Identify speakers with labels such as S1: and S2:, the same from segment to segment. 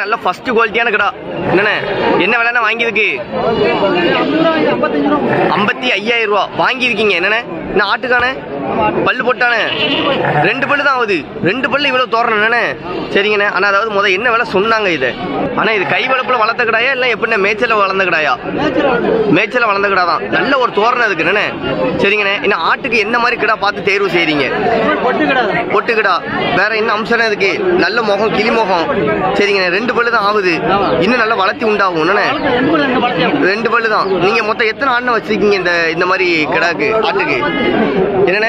S1: நல்ல ஃபர்ஸ்ட் குவாலிட்டியான கடா என்னண்ணே என்ன விலைண்ணே வாங்கியிருக்கு ஐம்பத்தி ஐயாயிரம் ரூபா வாங்கியிருக்கீங்க என்னண்ணே என்ன ஆட்டுக்கானே பல்லு போட்டானே ரெண்டு பல்லு தான் ஆகுது ரெண்டு பல்லு இவ்வளவு தோறணும் என்னண்ணே சரிங்கண்ணே ஆனா அதாவது முத என்ன விலை சொன்னாங்க இது ஆனா இது கை வளப்புல வளர்த்த கடாயா இல்ல எப்படின்னா மேய்ச்சல வளர்ந்த கடாயா மேய்ச்சல வளர்ந்த கடா தான் நல்ல ஒரு தோரணம் இருக்கு என்னண்ணே சரிங்கண்ணே இன்னும் ஆட்டுக்கு என்ன மாதிரி கிடா பார்த்து தேர்வு செய்றீங்க பொட்டு கிடா வேற என்ன அம்சம் இருக்கு நல்ல முகம் கிளி முகம் சரிங்கண்ணே ரெண்டு பல்லு தான் ஆகுது இன்னும் நல்லா வளர்த்தி உண்டாகும் என்னண்ணே ரெண்டு பல்லு தான் நீங்க மொத்தம் எத்தனை ஆடுன வச்சிருக்கீங்க இந்த இந்த மாதிரி கிடாக்கு ஆட்டுக்கு என்னண்ணே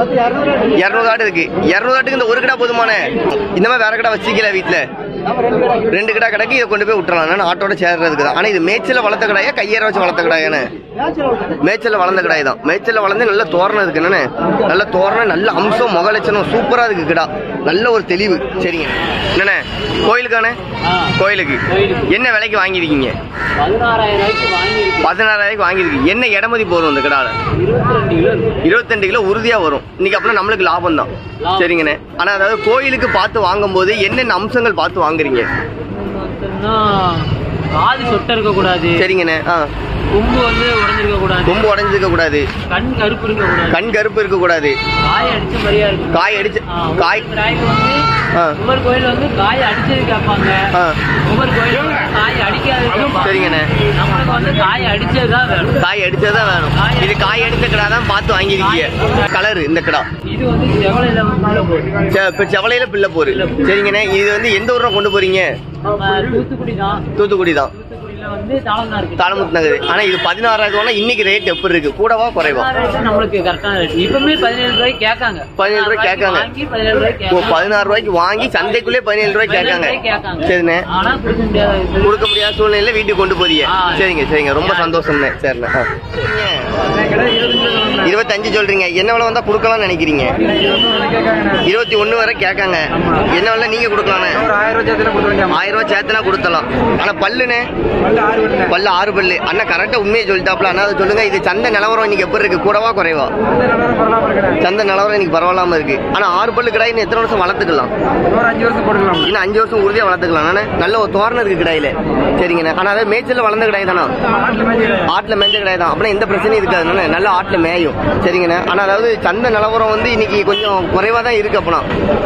S1: இரநூறு ஆடு இருக்கு இரநூறு ஆட்டுக்கு இந்த ஒரு கிடா போதுமானே இந்த மாதிரி வேற கிடா வச்சிருக்கல வீட்டுல ரெண்டு கிடா கிடக்கு இதை கொண்டு போய் விட்டுறலாம் என்னன்னா ஆட்டோட சேர்றதுக்கு தான் ஆனா இது மேய்ச்சல வளர்த்த கடாயா கையேற வச்சு வளர்த்த கடாயானே மேய்ச்சல வளர்ந்த கிடாய் தான் மேய்ச்சல வளர்ந்து நல்ல தோரணம் இருக்கு என்னண்ணே நல்ல தோரணம் நல்ல அம்சம் முகலட்சணம் சூப்பரா இருக்கு கிடா நல்ல ஒரு தெளிவு சரிங்க என்னண்ணே கோயிலுக்கானே கோயிலுக்கு என்ன விலைக்கு வாங்கியிருக்கீங்க
S2: பதினாறாயிரம் ரூபாய்க்கு வாங்கியிருக்கு
S1: பதினாறாயிரம் வாங்கியிருக்கு என்ன இடமதி போறோம் இந்த கிடால
S2: இருபத்தி ரெண்டு கிலோ இருக்கு.
S1: இருபத்தெண்டு கிலோ உறுதியா வரும் இன்னைக்கு அப்புறம் நம்மளுக்கு லாபம் தான்
S2: லாபம்.
S1: சரிங்கண்ணே ஆனா அதாவது கோயிலுக்கு பார்த்து வாங்கும்போது என்னென்ன அம்சங்கள் பார்த்து வாங்குறீங்க
S2: பார்த்தோம்னா காது சொட்ட இருக்க கூடாது
S1: சரிங்கண்ணே ஆ
S2: கொம்பு வந்து உடஞ்சிருக்க கூடாது
S1: கொம்பு உடஞ்சிருக்க கூடாது
S2: கண் கருப்பு இருக்க கூடாது
S1: கண் கருப்பு இருக்க கூடாது
S2: காய் அடிச்ச மாதிரியா இருக்கு
S1: காய் அடிச்சு காய்
S2: காய்க்கு வந்து
S1: ஆ.
S2: ஒவ்வொரு கோயில் வந்து காய் அடிச்சது கேட்பாங்க
S1: ஆ.
S2: ஒவ்வொரு கோயில் வந்து காய் அடிக்காது கேட்பாங்க.
S1: சரிங்கண்ணே.
S2: நம்மளுக்கு வந்து காய் அடிச்சது தான் வேணும்
S1: காய் அடிச்சதான் வேணும் இது காய் அடிச்ச கிடா தான் பார்த்து வாங்கியிருக்கீங்க கலர் இந்த கிடா
S2: இது வந்து செவலையில வந்து போகுது.
S1: செ- இப்ப செவலையில பிள்ளை போரு சரிங்கண்ணே இது வந்து எந்த ஊர்ல கொண்டு போறீங்க
S2: நம்ம தூத்துக்குடி தான்
S1: தூத்துக்குடி தான்
S2: தூத்துக்குடியில வந்து தாளம் இருக்கு
S1: தாளமுத்து நகர் ஆனா இது பதினாறாயிரம் இன்னைக்கு ரேட் எப்படி இருக்கு கூடவா குறைவா
S2: பதினாறு நம்மளுக்கு கரெக்டான ரேட் இப்பவுமே பதினேழு ரூபாய்க்கு கேட்காங்க
S1: பதினேழு ரூபாய்க்கு கேட்காங்க.
S2: வாங்கி பதினேழு ரூபாய்க்கு
S1: ஓ,
S2: கேட்காங்க
S1: பதினாறு ரூபாய்க்கு வாங்கி சந்தைக்குள்ளே பதினேழு ரூபாய்க்கு கேட்காங்க
S2: கேட்காங்க
S1: சரிண்ணே
S2: ஆனா கொடுக்க முடியாது இது.
S1: கொடுக்க முடியாத சூழ்நிலையில வீட்டுக்கு கொண்டு போறீங்க
S2: ஆ.
S1: சரிங்க சரிங்க ரொம்ப சந்தோஷம்ண்ணே சரிண்ணே ஆ. சரிங்க. இருபத்தஞ்சு சொல்றீங்க என்ன விலை வந்தா கொடுக்கலாம்னு நினைக்கிறீங்க இருபத்தி ஒண்ணு வரை கேட்காங்க என்ன விலை நீங்க கொடுக்கலாண்ணே ஆயிரம் ரூபாய் சேர்த்துனா கொடுத்தலாம் ஆனா பல்லுண்ணே பல்லு ஆறு பல்லு அண்ணா கரெக்டா உண்மையை சொல்லிட்டாப்ல அண்ணா அதை சொல்லுங்க இது சந்தை நிலவரம் இன்னைக்கு எப்படி இருக்கு கூடவா குறைவா சந்தை நிலவரம் இன்னைக்கு பரவாயில்லாம இருக்கு ஆனா ஆறு பல்லு கிடாய் இன்னும் எத்தனை வருஷம் வளர்த்துக்கலாம் இன்னும் அஞ்சு வருஷம் உறுதியா வளர்த்துக்கலாம் அண்ணே. நல்ல ஒரு தோரணம் இருக்கு கிடாயில சரிங்கண்ணே ஆனா அதாவது மேய்ச்சல்ல வளர்ந்த கிடாய் தானா ஆட்டுல மேய்ஞ்ச கிடாய் தான் அப்படின்னா எந்த பிரச்சனையும் இருக்காது அண்ணே. நல்ல ஆட்டுல மேயும் சரிங்கண்ணே ஆனா அதாவது சந்தை நிலவரம் வந்து இன்னைக்கு கொஞ்சம் குறைவா தான் இருக்கு அப்படின்னா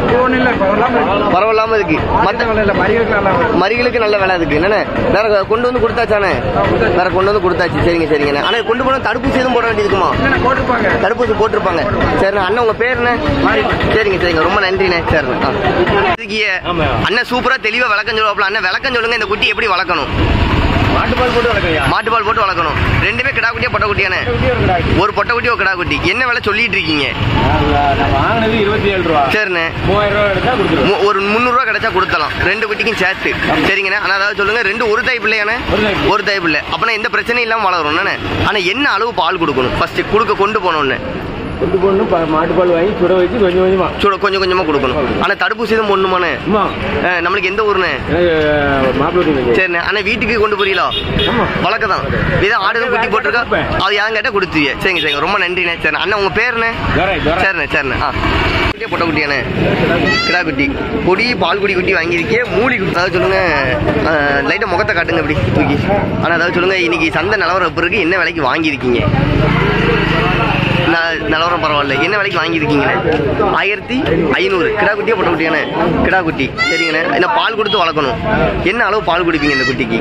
S1: பரவாயில்லாம இருக்கு மத்த மறிகளுக்கு நல்ல விலை இருக்கு என்னண்ணே வேற கொண்டு வந்து கொடுத்தாச்சானே வேற கொண்டு வந்து கொடுத்தாச்சு சரிங்க சரிங்கண்ணே ஆனா கொண்டு போனா தடுப்பூசி எதுவும் போட வேண்டியதுக்குமா தடுப்பூசி போட்டிருப்பாங்க சரிண்ணே அண்ணன் உங்க பேர் என்ன சரிங்க சரிங்க ரொம்ப நன்றிண்ணே சரிண்ணே ஆ. இதுக்கிய அண்ணன் சூப்பரா தெளிவா விளக்கம் சொல்லுவாப்ல அண்ணன் விளக்கம் சொல்லுங்க இந்த குட்டி எப்படி வளர்க்கணும்
S3: மாட்டுப்பால் போட்டு வளர்க்கறியா
S1: மாட்டுப்பால் போட்டு வளர்க்கணும் ரெண்டுமே கிடா குட்டியா பொட்டை குட்டியானே ஒரு பொட்டை குட்டி ஒரு கிடா குட்டி என்ன விலை சொல்லிட்டு இருக்கீங்க
S3: நான் வாங்கினது இருபத்தி ஏழு ரூபா
S1: சரிண்ணே
S3: மூவாயிரம் ரூபா எடுத்தா கொடுத்துருவோம்
S1: மு- ஒரு முந்நூறுரூவா கிடைச்சா கொடுத்தலாம் ரெண்டு குட்டிக்கும் சேர்த்து சரிங்கண்ணே ஆனால் அதாவது சொல்லுங்க ரெண்டு ஒரு தாய் பிள்ளையானே
S3: ஒரு தாய் பிள்ளை.
S1: ஒரு தாய் பிள்ளை அப்பனா எந்த பிரச்சனையும் இல்லாமல் வளரும் என்னண்ணே ஆனால் என்ன அளவு பால் கொடுக்கணும் ஃபர்ஸ்ட் கொடுக்க கொண்டு போனோன்னு
S3: கொண்டு போகணும் ப- மாட்டுப்பால் வாங்கி சுட வச்சு கொஞ்சம் கொஞ்சமா
S1: சுட கொஞ்சம் கொஞ்சமாக கொடுக்கணும் ஆனால் தடுப்பூசி தான் போடணுமாண்ணே
S3: அம்மா
S1: அஹ், நம்மளுக்கு எந்த ஊருண்ணே
S3: எனக்கு மாப்பிள்ளை வீட்டுக்கு
S1: சரிண்ணே ஆனால் வீட்டுக்கு கொண்டு போறீங்களா
S3: ஆமா
S1: வழக்க தான் இதை ஆடு குட்டி போட்டிருக்கா அது யாரும் கேட்டால் கொடுத்துருவீங்க சரிங்க சரிங்க ரொம்ப நன்றிண்ணே சரி அண்ணா உங்கள் பேருண்ணே
S3: துரை, துரை.
S1: சரிண்ணே சரிண்ணே ஆ குட்டியே பொட்டை குட்டியாண்ணே கிடா குட்டி பொடி பால் குடி குட்டி வாங்கியிருக்கே மூடி குட்டி அதாவது சொல்லுங்க லைட்டாக முகத்தை காட்டுங்க இப்படி தூக்கி ஆனால் அதாவது சொல்லுங்க இன்னைக்கு சந்தை நிலவரம் எப்படி இருக்கு என்ன விலைக்கு வாங்கியிருக்கீங்க ந- நிலவரம் பரவாயில்ல என்ன விலைக்கு வாங்கியிருக்கீங்கண்ணே ஆயிரத்தி ஐநூறு கிடா குட்டியே பொட்டை குட்டியாண்ணே கிடா குட்டி சரிங்கண்ணே என்ன பால் கொடுத்து வளர்க்கணும் என்ன அளவு பால் குடிப்பீங்க இந்த குட்டிக்கு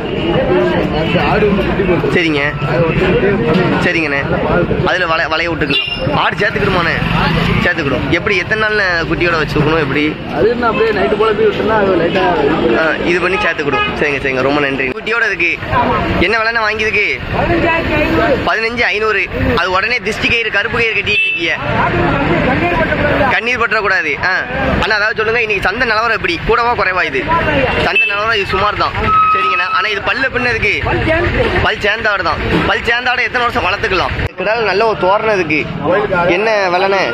S1: சரிங்க சரிங்கண்ணே அதில் வலை வலைய விட்டுக்கலாம் ஆடு சேர்த்துக்கிடுமாண்ணே சேர்த்துக்கிடும் எப்படி எத்தனை நாள் குட்டியோட வச்சுக்கணும் எப்படி
S3: அது என்ன அப்படியே நைட்டு போல போய் விட்டுனா அது லைட்டா
S1: ஆ, இது பண்ணி சேர்த்துக்கிடும் சரிங்க சரிங்க ரொம்ப நன்றி குட்டியோட இருக்கு என்ன விலைண்ணே வாங்கியிருக்கு பதினஞ்சு ஐநூறு அது உடனே திஷ்டி கயிறு கருப்பு கயிறு கட்டிட்டு இருக்கீங்க கண்ணீர் பற்றக்கூடாது ஆ அண்ணா அதாவது சொல்லுங்க இன்னைக்கு சந்தை நிலவரம் எப்படி கூடவா குறைவா இது சந்தை நிலவரம் இது சுமார் தான் சரிங்கண்ணா ஆனா இது பல்லு பின்ன இருக்கு பல் சேர்ந்தாடு தான் பல் சேர்ந்தாடு எத்தனை வருஷம் வளர்த்துக்கலாம் கிடால நல்ல ஒரு தோரணம் இருக்கு என்ன விலைண்ணே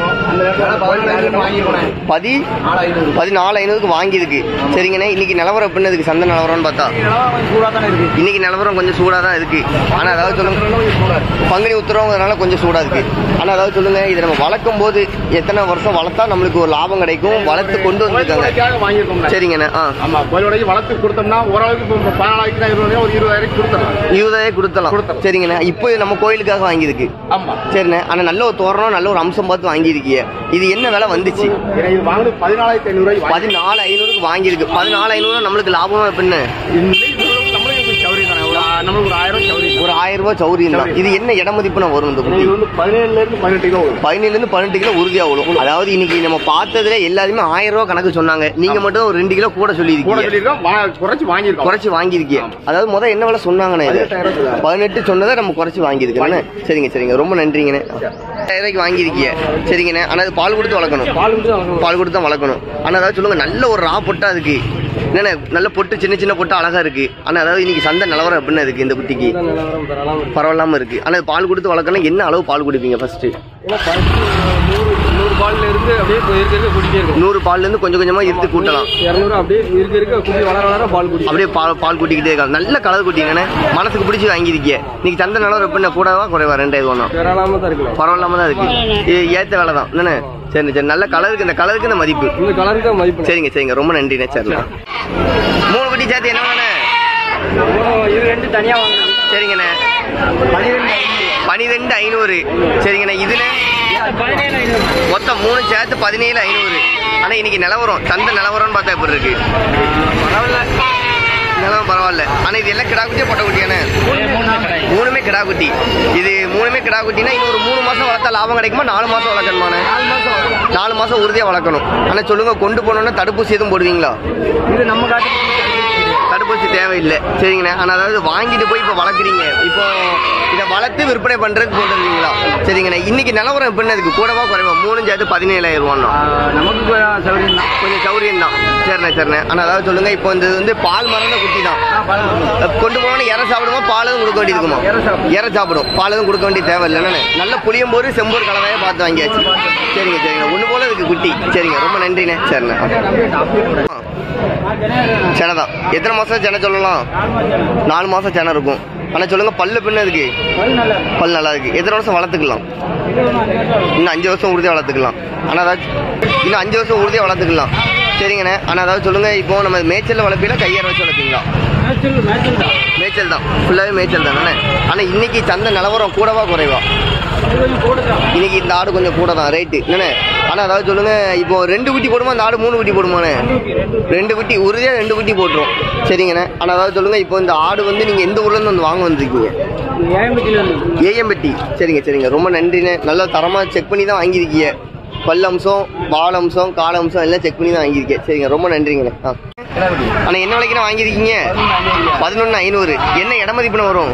S1: பதி பதினாலு ஐநூறுக்கு வாங்கியிருக்கு சரிங்கண்ணே இன்னைக்கு நிலவரம் எப்படின்னு இருக்கு சந்தை நிலவரம்னு பார்த்தா
S3: சூடா தானே இருக்கு
S1: இன்னைக்கு நிலவரம் கொஞ்சம் சூடாக தான் இருக்கு ஆனால் அதாவது சொல்லுங்க பங்குனி உத்தரவுங்கிறதுனால கொஞ்சம் சூடாக இருக்கு ஆனால் ஆனா அதாவது சொல்லுங்க இதை நம்ம வளர்க்கும் போது எத்தனை வருஷம் வளர்த்தா நம்மளுக்கு ஒரு லாபம் கிடைக்கும் வளர்த்து கொண்டு வந்திருக்காங்க
S3: கோயிலுக்காக வாங்கியிருக்கோம்ல
S1: சரிங்கண்ணே ஆ
S3: ஆமா கோயிலோடய வளர்த்து கொடுத்தோம்னா ஓரளவுக்கு இப்போ பதினாலாயிரத்தி ஐநூறு ஒரு இருபதாயிரம் கொடுத்துடலாம்
S1: இருபதாயிரம் கொடுத்தலாம்
S3: கொடுத்தலாம்.
S1: சரிங்கண்ணே இப்போ இது நம்ம கோயிலுக்காக வாங்கியிருக்கு
S3: ஆமா
S1: சரிண்ணே ஆனா நல்ல ஒரு தோரணம் நல்ல ஒரு அம்சம் பார்த்து வாங்கியிருக்கீங்க இது என்ன விலை வந்துச்சு
S3: ஏன்னா இது வாங்குறது பதினாலாயிரத்தி ஐநூறு ரூபாய்
S1: பதினாலு ஐநூறுக்கு வாங்கியிருக்கு பதினாலு ஐநூறு நம்மளுக்கு லாபமா எப்படின்னு
S3: நம்மளுக்கு சௌரியம் தானே ஒரு ஆ- நம்மளுக்கு ஒரு ஆயிரம் சௌரியம்
S1: ஒரு ஆயிரம் ரூபாய் சௌரியம் தான் இது என்ன இட மதிப்புனா வரும் இந்த குட்டி
S3: இது வந்து பதினேழுல இருந்து பதினெட்டு கிலோ வரும்
S1: பதினேழுல இருந்து பன்னெண்டு கிலோ உறுதியா வரும் அதாவது இன்னைக்கு நம்ம பார்த்ததுல எல்லாருமே ஆயிரம் ரூபாய் கணக்கு சொன்னாங்க நீங்க மட்டும் ஒரு ரெண்டு கிலோ கூட
S3: கூட
S1: சொல்லியிருக்கீங்க
S3: சொல்லியிருக்கோம் வா- குறைச்சு வாங்கியிருக்கோம்
S1: குறைச்சு வாங்கியிருக்கீங்க அதாவது முதல் என்ன விலை சொன்னாங்கண்ணே இது
S3: பதினெட்டாயிரம் ரூபாய்.
S1: பதினெட்டு சொன்னதை நம்ம குறைச்சு வாங்கியிருக்கோண்ணே சரிங்க சரிங்க ரொம்ப நன்றிங்கண்ணே ஆயிரம் ரூபாய்க்கு வாங்கியிருக்கீங்க சரிங்கண்ணே ஆனால் அது பால் கொடுத்து வளர்க்கணும்
S3: பால் மட்டும் தான் வாங்கணும்.
S1: பால் கொடுத்து தான் வளர்க்கணும் ஆனால் அதாவது சொல்லுங்க நல்ல ஒரு ரா பொட்டா இருக்கு என்னண்ணே நல்ல பொட்டு சின்ன சின்ன பொட்டு அழகா இருக்கு ஆனால் அதாவது இன்னைக்கு சந்தை நிலவரம் எப்படின்னு இருக்கு இந்த குட்டிக்கு
S3: இதான் நிலவரம் பெறலாம்.
S1: பரவாயில்லாம இருக்கு ஆனால் பால் கொடுத்து வளர்க்கணும் என்ன அளவு பால் குடிப்பீங்க ஃபர்ஸ்ட்
S3: ஏன்னா first நூறு நூறு பால்ல இருந்து அப்படியே போய் இருக்க இருக்க குடிக்கே இருக்கும்
S1: நூறு பால்ல இருந்து கொஞ்சம் கொஞ்சமா இருத்து கூட்டலாம்
S3: இரநூறு அப்படியே இருக்க இருக்க குடி வளர வளர பால் குடி
S1: அப்படியே பால் பால் கூட்டிக்கிட்டே இருக்காங்க நல்ல கலர் குட்டிங்கண்ணே மனசுக்கு பிடிச்சி வாங்கியிருக்கீங்க இன்னைக்கு சந்தை நிலவரம் எப்படின்னா கூடவா குறைவா ரெண்டாயிரம் ஒன்றும்
S3: பெறலாம தான் இருக்கலாம்
S1: பரவாயில்லாம தான் இருக்கு இது ஏத்த வேலை தான் என்னண்ணே சரி சரி நல்ல கலருக்கு இந்த கலருக்கு இந்த மதிப்பு
S3: இந்த கலருக்கு தான் மதிப்பு
S1: சரிங்க சரிங்க ரொம்ப நன்றிண்ணே சரிண்ணா மூணு குட்டி சேர்த்து என்ன வேணே
S3: இது ரெண்டு தனியா வாங்கணும்
S1: சரிங்கண்ணே
S3: பனிரெண்டு
S1: பனிரெண்டு ஐநூறு சரிங்கண்ணே இதுல மொத்தம் மூணு சேர்த்து பதினேழு ஐநூறு ஆனா இன்னைக்கு நிலவரம் சந்தை நிலவரம்னு பார்த்தா எப்படி இருக்கு
S3: பரவாயில்ல
S1: நிலவரம் பரவாயில்ல ஆனா இது எல்லாம் கிடா குட்டியா பொட்டை குட்டியானே மூணுமே கிடா குட்டி இது மூணுமே கிடா குட்டினா இன்னும் ஒரு மூணு மாசம் வளர்த்தா லாபம் கிடைக்குமா நாலு மாசம் வளர்க்கணுமாண்ணே
S3: நாலு மாசம்
S1: நாலு மாசம் உறுதியா வளர்க்கணும் ஆனா சொல்லுங்க கொண்டு போனோம்னா தடுப்பூசி எதுவும் போடுவீங்களா
S3: இது நம்ம காட்டு
S1: தடுப்பூசி தேவையில்லை சரிங்கண்ணே ஆனா அதாவது வாங்கிட்டு போய் இப்போ வளர்க்குறீங்க இப்போ இதை வளர்த்து விற்பனை பண்றதுக்கு போட்டுருக்கீங்களா சரிங்கண்ணே இன்னைக்கு நிலவரம் எப்படின்னு அதுக்கு கூடவா குறைவா மூணு சேர்த்து பதினேழாயிரம் ரூபாண்ணா
S3: நமக்கு கொஞ்சம் சௌகரியம் தான்
S1: கொஞ்சம் சௌரியம் தான் சரிண்ணே சரிண்ணே ஆனா அதாவது சொல்லுங்க இப்போ இந்த இது வந்து பால் மறந்த குட்டி தான் கொண்டு போனோம்னா இற சாப்பிடுமா பால் எதுவும் கொடுக்க வேண்டியிருக்குமா
S3: இறை சாப்பிடும்.
S1: இற சாப்பிடும் பால் எதுவும் கொடுக்க வேண்டிய தேவை இல்லைன்னு நல்ல புளியம்போரு செம்போர் கலவையாக பார்த்து வாங்கியாச்சு சரிங்க சரிங்க ஒன்று போல இருக்கு குட்டி சரிங்க ரொம்ப நன்றிண்ணே சரிண்ணே செனை தான் எத்தனை மாசம் செனை சொல்லலாம் நாலு மாசம் செனை இருக்கும் ஆனா சொல்லுங்க பல்லு பின்ன இருக்கு பல் நல்லா இருக்கு எத்தனை வருஷம் வளர்த்துக்கலாம் இன்னும் அஞ்சு வருஷம் உறுதியாக வளர்த்துக்கலாம் ஆனால் அதாச்சும் இன்னும் அஞ்சு வருஷம் உறுதியாக வளர்த்துக்கலாம் சரிங்கண்ணே ஆனால் அதாவது சொல்லுங்க இப்போ நம்ம மேய்ச்சல் வளர்ப்பீங்களா கையார வச்சு வளர்ப்பீங்களா மேய்ச்சல் தான் ஃபுல்லாகவே மேய்ச்சல் தானே ஆனால் இன்னைக்கு சந்தை நிலவரம் கூடவா குறைவா இன்னைக்கு இந்த ஆடு கொஞ்சம் கூட தான் ரேட்டு என்னண்ணே ஆனால் அதாவது சொல்லுங்க இப்போ ரெண்டு குட்டி போடுமா அந்த ஆடு மூணு குட்டி போடுமாண்ணே ரெண்டு குட்டி உறுதியாக ரெண்டு குட்டி போட்டுரும் சரிங்கண்ணே ஆனால் அதாவது சொல்லுங்க இப்போ இந்த ஆடு வந்து நீங்கள் எந்த ஊர்லேருந்து வந்து வாங்க வந்திருக்கீங்க ஏஎம்பட்டி சரிங்க சரிங்க ரொம்ப நன்றிண்ணே நல்லா தரமாக செக் பண்ணி தான் வாங்கியிருக்கீங்க பல் அம்சம் வால் அம்சம் கால் அம்சம் எல்லாம் செக் பண்ணி தான் வாங்கியிருக்கேன் சரிங்க ரொம்ப நன்றிங்கண்ணே ஆ ஆனால் என்ன விலைக்குண்ணே வாங்கியிருக்கீங்க பதினொன்று ஐநூறு என்ன இட மதிப்புன்னு வரும்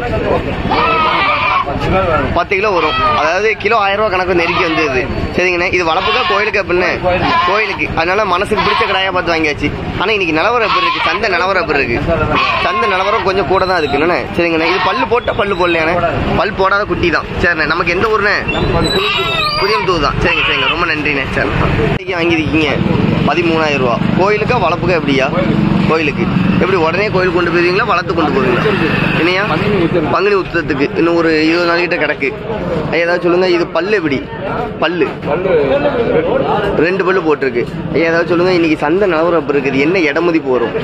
S1: பத்து கிலோ வரும் அதாவது கிலோ ஆயிரம் ரூபா கணக்கு நெருக்கி வந்தது சரிங்கண்ணே இது வளர்ப்புக்கா கோயிலுக்கு அப்படின்னு கோயிலுக்கு அதனால மனசுக்கு பிடிச்ச கடாயா பார்த்து வாங்கியாச்சு ஆனா இன்னைக்கு நிலவரம் எப்படி இருக்கு சந்தை நிலவரம் எப்படி இருக்கு சந்தை நிலவரம் கொஞ்சம் கூட தான் இருக்கு என்னண்ணே சரிங்கண்ணே இது பல்லு போட்டா பல்லு போடலையாண்ணே பல் போடாத குட்டி தான் சரிண்ணே நமக்கு எந்த ஊர்ண்ணே புதியம்புத்தூர் தான் சரிங்க சரிங்க ரொம்ப நன்றிண்ணே சரி இன்னைக்கு வாங்கியிருக்கீங்க பதிமூணாயிரம் ரூபா கோயிலுக்கா வளர்ப்புக்கா எப்படியா கோயிலுக்கு எப்படி உடனே கோயில் கொண்டு போயிருவீங்களா வளர்த்து கொண்டு போவீங்களா என்னையா பங்குனி உத்தரத்துக்கு இன்னும் ஒரு இருபது நாள் கிட்ட கிடக்கு ஐயா, ஏதாவது சொல்லுங்க இது பல்லு எப்படி பல்லு ரெண்டு பல்லு போட்டிருக்கு ஐயா, ஏதாவது சொல்லுங்க இன்னைக்கு சந்தை நிலவரம் எப்படி இருக்குது என்ன இட மதிப்பு வரும்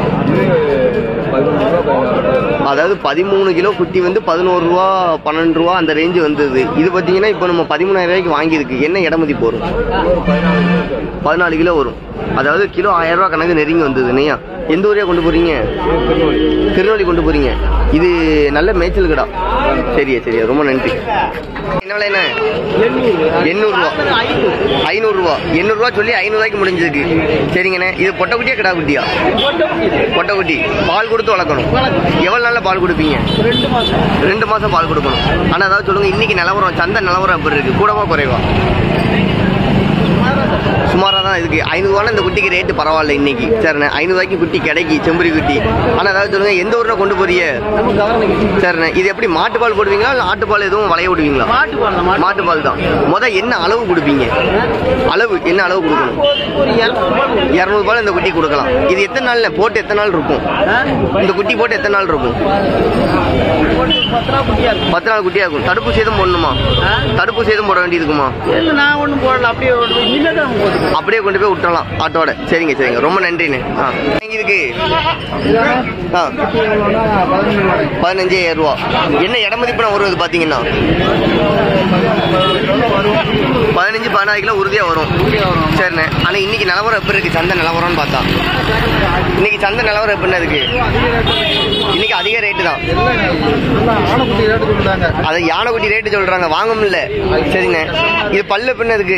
S1: அதாவது பதிமூணு கிலோ குட்டி வந்து பதினோரு ரூபா பன்னெண்டு ரூபா அந்த ரேஞ்சு வந்தது இது பார்த்தீங்கன்னா இப்போ நம்ம பதிமூணாயிரம் ரூபாய்க்கு வாங்கியிருக்கு என்ன இட மதிப்பு வரும் பதினாலு கிலோ வரும் அதாவது கிலோ ஆயிரம் ரூபா கணக்கு நெருங்கி வந்தது இல்லையா எந்த ஊரையா கொண்டு போறீங்க திருநெல்வேலி கொண்டு போறீங்க இது நல்ல மேய்ச்சல் கடா சரியா சரியா ரொம்ப நன்றி என்ன விலை என்ன எண்ணூறுரூவா ஐநூறுரூவா எண்ணூறுரூவா சொல்லி ஐநூறுரூவாய்க்கு முடிஞ்சிருக்கு சரிங்கண்ணே இது பொட்டை குட்டியா கிடா குட்டியா பொட்டை குட்டி பால் கொடுத்து வளர்க்கணும் எவ்வளோ நாள்ல பால் கொடுப்பீங்க ரெண்டு மாசம் பால் கொடுக்கணும் ஆனா அதாவது சொல்லுங்க இன்னைக்கு நிலவரம் சந்தை நிலவரம் எப்படி இருக்கு கூடவா குறைவா சுமாராக தான் இருக்கு ஐநூறுவானா இந்த குட்டிக்கு ரேட்டு பரவாயில்ல இன்னைக்கு சரிண்ணே ஐநூறுவாய்க்கு குட்டி கிடைக்கி செம்பரி குட்டி ஆனால் அதாவது சொல்லுங்க எந்த ஊரில் கொண்டு போறீங்க சரிண்ணே இது எப்படி மாட்டுப்பால் போடுவீங்களா இல்லை ஆட்டுப்பால் எதுவும் வளைய விடுவீங்களா
S2: மாட்டு பால் தான் மாட்டு
S1: மாட்டுப்பால் தான் முத என்ன அளவு கொடுப்பீங்க அளவு என்ன அளவு கொடுக்கணும்
S2: ஒரு இரநூறு பால்
S1: இரநூறு பால் இந்த குட்டி கொடுக்கலாம் இது எத்தனை நாள்ல போட்டு எத்தனை நாள் இருக்கும் இந்த குட்டி போட்டு எத்தனை நாள் இருக்கும்
S2: போட்டு பத்து ரூபா குட்டியா இருக்கும்
S1: பத்து நாள் குட்டியா இருக்கும் தடுப்பூசி எதுவும் போடணுமா
S2: ஆ?
S1: தடுப்பூசி எதுவும் போட வேண்டியதுக்குமா
S2: இல்ல நான் ஒண்ணும் போடல அப்படியே ஓடுது இனிமேல் தான் போட்டு
S1: அப்படியே கொண்டு போய் விட்டுறலாம் ஆட்டோட சரிங்க சரிங்க ரொம்ப நன்றிண்ணே ஆ இதுக்கு ஆ பதினஞ்சாயிரம் ரூபா என்ன இட மதிப்புனா வருவது பார்த்தீங்கன்னா பதினஞ்சு பதினாறு கிலோ உறுதியாக வரும் சரிண்ணே ஆனால் இன்னைக்கு நிலவரம் எப்படி இருக்கு சந்தை நிலவரம்னு பார்த்தா இன்னைக்கு சந்தை நிலவரம் எப்படின்னா இருக்கு இன்னைக்கு அதிக ரேட்டு தான்
S3: ஆனக்குட்டி ரேட்டு கொடுத்தாங்க
S1: அதை யானைக்குட்டி ரேட்டு சொல்றாங்க வாங்க முடியல சரிண்ணே இது பல்லு பின்ன இருக்கு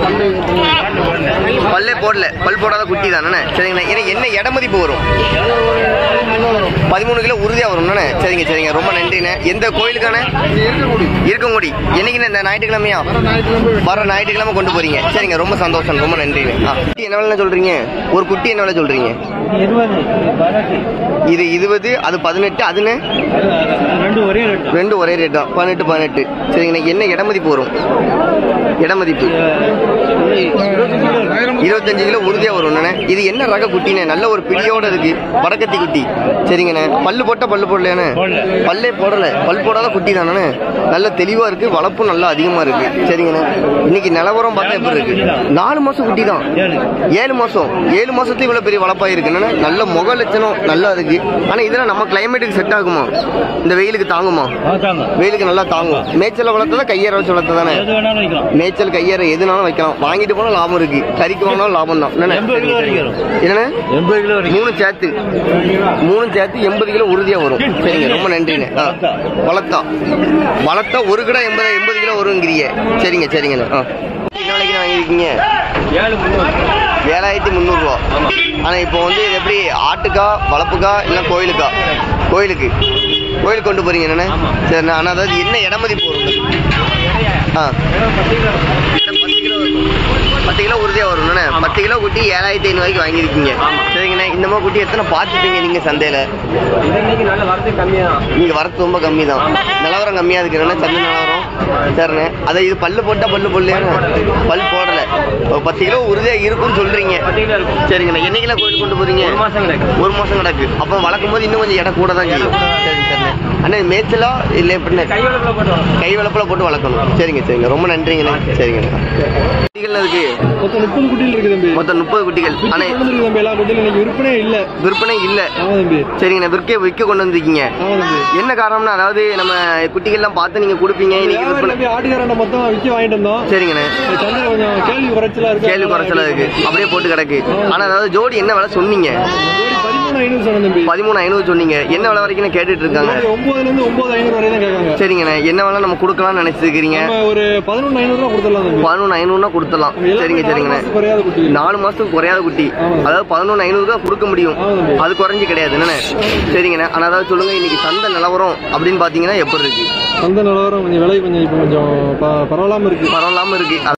S1: பல்லே போடல பல் போடாத குட்டி தானே சரிங்கண்ணே எனக்கு என்ன இட மதிப்பு வரும் பதிமூணு கிலோ உறுதியா வரும்ண்ணே சரிங்க சரிங்க ரொம்ப நன்றிண்ணே எந்த கோயிலுக்கான
S3: இருக்கக்கூடிய
S1: இருக்கங்குடி என்னைக்குண்ணே இந்த ஞாயிற்றுக்கிழமையா
S3: ஞாயிற்றுக்கிழமை
S1: வர ஞாயிற்றுக்கிழமை கொண்டு போறீங்க சரிங்க ரொம்ப சந்தோஷம் ரொம்ப நன்றிண்ணே ஆ குட்டி என்ன விலை சொல்றீங்க ஒரு குட்டி என்ன விலை சொல்றீங்க
S2: இருபது பதினெட்டு
S1: இது இருபது அது பதினெட்டு அதுன்னு
S2: ரெண்டு ஒரே ரேட்டு
S1: ரெண்டு ஒரே ரேட் தான் பதினெட்டு பதினெட்டு சரிங்கண்ணே என்ன இட மதிப்பு வரும் இட மதிப்பு இருபத்தஞ்சு கிலோ உறுதியா வரும் அண்ணே. இது என்ன ரக குட்டினே நல்ல ஒரு பிடியோட இருக்கு வடக்கத்தி குட்டி சரிங்கண்ணே பல்லு போட்ட பல்லு போடலையானே பல்லே போடல பல் போடாத குட்டி தானே நல்ல தெளிவா இருக்கு வளர்ப்பும் நல்லா அதிகமா இருக்கு சரிங்கண்ணே இன்னைக்கு நிலவரம் பார்த்தா எப்படி இருக்கு நாலு மாசம் குட்டி தான் ஏழு மாசம் ஏழு மாசத்துக்கு இவ்வளவு பெரிய வளப்பா இருக்குன்னு நல்ல முக லட்சணம் நல்லா இருக்கு ஆனா இதெல்லாம் நம்ம கிளைமேட்டுக்கு செட் ஆகுமா இந்த வெயிலுக்கு தாங்குமா வெயிலுக்கு நல்லா தாங்கும் மேய்ச்சல வளர்த்ததா கையேற வச்சு வளர்த்ததானே
S2: எது வேணாலும் வைக்கலாம்
S1: மேய்ச்சல் கையேற எதுனாலும் வைக்கலாம் வாங்கிட்டு போனா லாபம் இருக்கு கறிக்கு வாங்கினாலும் லாபம் தான் என்னண்ணே?
S2: எண்பது கிலோ வரைக்கும் வரும்.
S1: என்னண்ணே
S2: எண்பது கிலோ
S1: மூணு சேர்த்து மூணு சேர்த்து எண்பது கிலோ உறுதியா வரும் சரிங்க ரொம்ப நன்றிண்ணே ஆ. வளர்த்தா வளர்த்தா ஒரு கிலோ எண்பது எண்பது கிலோ வருங்கிறீங்க சரிங்க சரிங்கண்ணே ஆ என்ன விலைக்கு வாங்கியிருக்கீங்க
S2: ஏழு முந்நூறு
S1: ஏழாயிரத்தி முந்நூறுரூவா ஆனால் இப்போ வந்து இது எப்படி ஆட்டுக்கா வளர்ப்புக்கா இல்லை கோயிலுக்கா கோயிலுக்கு கோயிலுக்கு கொண்டு போறீங்க என்னண்ணே சரிண்ணா ஆனால் அதாவது என்ன இட மதிப்பு வரும் ஆ பத்து கிலோ இருக்கும். பத்து கிலோ உறுதியாக வரும்ண்ணே பத்து கிலோ குட்டி ஏழாயிரத்தி ஐநூறுவாய்க்கு வாங்கியிருக்கீங்க சரிங்கண்ணே இந்த மாதிரி குட்டி எத்தனை பார்த்துப்பீங்க நீங்கள் சந்தையில்
S3: இன்னைக்கு நல்ல வரது கம்மியா தான்
S1: இங்கே வரத்து ரொம்ப கம்மி தான் நிலவரம் கம்மியாக இருக்குண்ணே சந்தை நிலவரம் சரிண்ணே அதை இது பல்லு போட்டால் பல்லு போடலையாண்ணே பல் போடலை ஒரு பத்து கிலோ உறுதியாக இருக்கும்னு சொல்கிறீங்க
S3: பத்து கிலோ இருக்கும்
S1: சரிங்கண்ணா என்னைக்கெல்லாம் கோயில் கொண்டு போறீங்க
S3: ஒரு மாசம் கிடக்கு
S1: ஒரு மாசம் கிடக்கு அப்போ வளர்க்கும் போது இன்னும் கொஞ்சம் இடம் கூட தான் செய்யும் சரி சரிண்ணே அண்ணா இது மேய்ச்சலா இல்லை எப்படின்னு
S3: கை வளர்ப்புல போட்டு வரும்
S1: கை வளர்ப்புல போட்டு வளர்க்கணும் சரிங்க சரிங்க ரொம்ப நன்றிங்கண்ணே சரிங்கண்ணா குட்டிகள் இருக்கு
S3: மொத்தம் முப்பது குட்டிகள் இருக்கு தம்பி
S1: மொத்தம் முப்பது குட்டிகள் ஆனா
S3: இருக்கு தம்பி எல்லா குட்டிகளும் இன்னைக்கு விற்பனை இல்ல
S1: விற்பனை இல்ல
S3: ஆமா தம்பி
S1: சரிங்கண்ணா விற்க விற்க கொண்டு வந்திருக்கீங்க
S3: ஆமா தம்பி
S1: என்ன காரணம்னா அதாவது நம்ம குட்டிகள்லாம் பார்த்து நீங்க கொடுப்பீங்க இன்னைக்கு
S3: வியாபாரி
S1: விற்பனை
S3: தம்பி ஆட்டுக்காரண்ட மொத்தம் விற்க வாங்கிட்டு வந்தோம்
S1: சரிங்கண்ணே
S3: இந்த சந்தையில கொஞ்சம் கேள்வி குறைச்சலா இருக்கு
S1: கேள்வி குறைச்சலா இருக்கு அப்படியே போட்டு கிடக்கு ஆனா அதாவது ஜோடி என்ன விலை சொன்னீங்க
S3: ஜோடி பதிமூணு ஐநூறு சொன்னேன் தம்பி
S1: பதிமூணு ஐநூறு சொன்னீங்க என்ன விலை வரைக்கும் கேட்டுட்டு இருக்காங்க
S3: ஜோடி ஒன்பதுல இருந்து ஒன்பது ஐநூறு வரை தான் கேட்காங்க
S1: சரிங்கண்ணே என்ன வேலை நம்ம கொடுக்கலாம்னு நினைச்சிருக்கிறீங்க
S3: நம்ம ஒரு பதினொன்று ஐநூறு ரூபா கொடுத்துடலாம் தம்பி
S1: பதினொன்று ஐநூறுனா கொடுத்துடலாம்
S3: எல்லாமே
S1: சரிங்க
S3: நாலு
S1: சரிங்கண்ணே
S3: மாசம் குறையாத குட்டி
S1: நாலு மாசத்துக்கு குறையாத குட்டி
S3: ஆமா.
S1: அதாவது பதினொன்று ஐநூறு தான் கொடுக்க முடியும்
S3: ஆமா தம்பி.
S1: அது குறைஞ்சு கிடையாது என்னண்ணே சரிங்கண்ணே ஆனால் அதாவது சொல்லுங்க இன்னைக்கு சந்தை நிலவரம் அப்படின்னு பார்த்தீங்கன்னா எப்படி இருக்கு
S3: சந்தை நிலவரம் கொஞ்சம் விலை கொஞ்சம் இப்போ கொஞ்சம் ப- பரவாயில்லாம இருக்கு
S1: பரவாயில்லாம இருக்கு